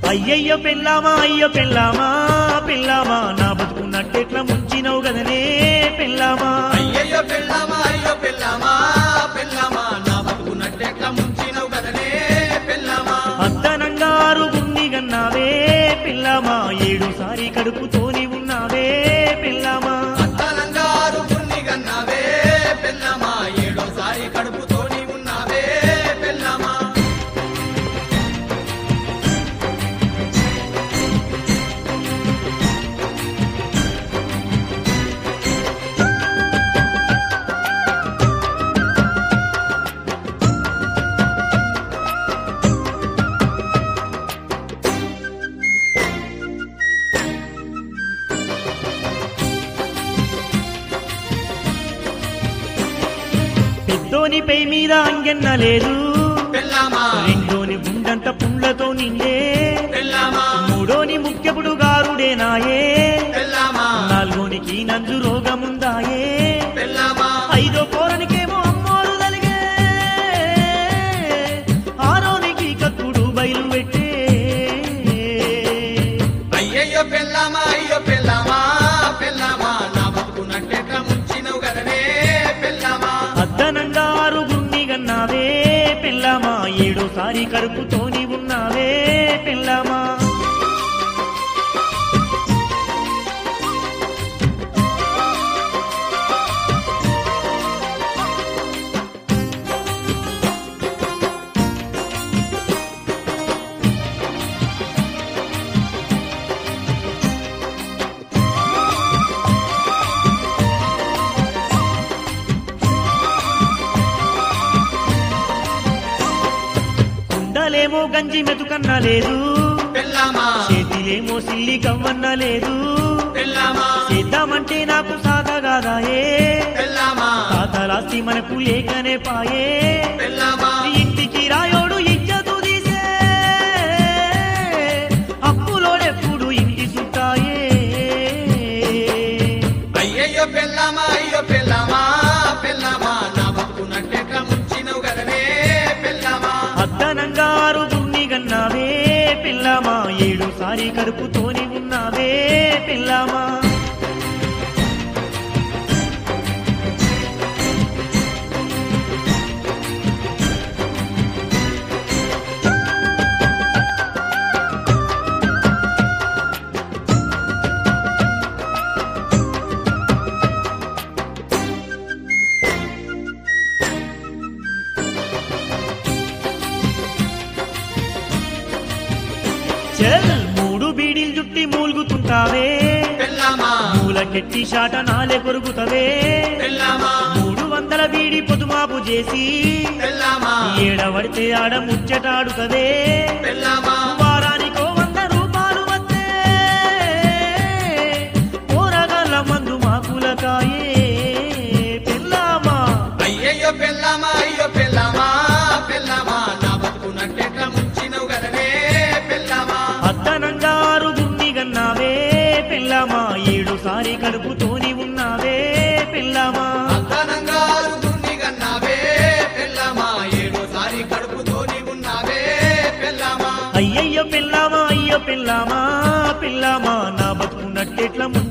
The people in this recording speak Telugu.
అయ్యయ్యో పెళ్ళామా అయ్యో పెళ్ళామా పెళ్ళామా నా బతుకున్నట్టెట్లా ముంచినవు గదనే పెళ్ళామా అయ్యయ్యో పెళ్ళామా అయ్యో పెళ్ళామా పెళ్ళామా నా బతుకున్నట్టెట్లా ముంచినవు కదనే పెళ్ళామా అద్దనంగారు గుండి గన్నావే పెళ్ళామా ఏడుసారి కడుపుతోని ఉన్నావే పెళ్ళామా అత్తలంగారు పుణ్ణి గన్నావే పెళ్ళామా ఏడోసారి కడుపుతోని ఉన్నావే పెళ్ళామా పెద్దోని పై మీద అంగెన్న లేదు పెళ్ళామా రెండోని గుండంత పుండ్లతో నిండే పెళ్ళామా మూడోని ముఖ్యపుడు గారుడే నాయే పెళ్ళామా నాలుగోనికి నంజు రోగముందాయే పెళ్ళామా ఐదో పోరనికేమో అమ్మోరు తలిగే ఆరోనికి కక్కుడు బయలు పెట్టే అయ్యయ్యో పెళ్ళామా అయ్యో పెళ్ళామా పెళ్ళామా నా బతుకున్నట్టెట్లా ముంచినవు కదనే పెళ్ళామా అద్దనంగా ఆరు గుండి గన్నావే పెళ్ళామా ఏడోసారి కడుపుతోని ఉన్నావే పెళ్ళామా కుండలేమో గంజి మెతుకన్నా లేదు పెళ్ళామా చేతిలేమో సిల్లి కవ్వన్న లేదు పెళ్ళామా చేద్దామంటే నాకు సాగగాదాయే పెళ్ళామా తాతలాస్తి మనకు లేకనే పాయే పెళ్ళామా ఇంటికి రాయోడు ఇజ్జతు తీసే అప్పులోడెప్పుడు ఇంటి చుట్టాయే అయ్యయ్యో పెళ్ళామా అయ్యో పెళ్ళామా పెళ్ళామా నా బతుకున్నట్టెట్లా ముంచినవు కదనే పెళ్ళామా అద్దనంగారు దున్ని గన్నావే పిల్లమా ఏడుసారి కడుపుతోని ఉన్నావే పిల్లమా చెల్ మూడు బీడీలు జుట్టి మూలుగుతుంటావే పెళ్ళామా మూలకెట్టి షాట నాలే కొరుకుతవే పెళ్ళామా మూడు వందల బీడి పొదుమాపు చేసి పెళ్ళామా ఏడవడితే ఆడ ముచ్చటాడుతవే పెళ్ళామా వారానికో వంద రూపాయలు వస్తే పోరగల మందు మాకులకాయే పిల్లమా అయ్యయ్యో పెళ్ళామా అయ్యో పెళ్ళామా పెళ్ళామా నా బతుకున్నట్టెట్లా ముంచినవు కదనే పెళ్ళామా అద్దనంగారు గుండి గన్నావే పిల్లమా ఏడుసారి కడుపుతోని ఉన్నావే పిల్లమా అద్దనంగారు దున్ని గన్నావే పెళ్ళామా ఏడోసారి కడుపుతోని ఉన్నావే పెళ్ళామా అయ్యయ్యో పిల్లమా అయ్యో పిల్లమా పిల్లమా నా బతుకున్నట్టెట్ల ముందు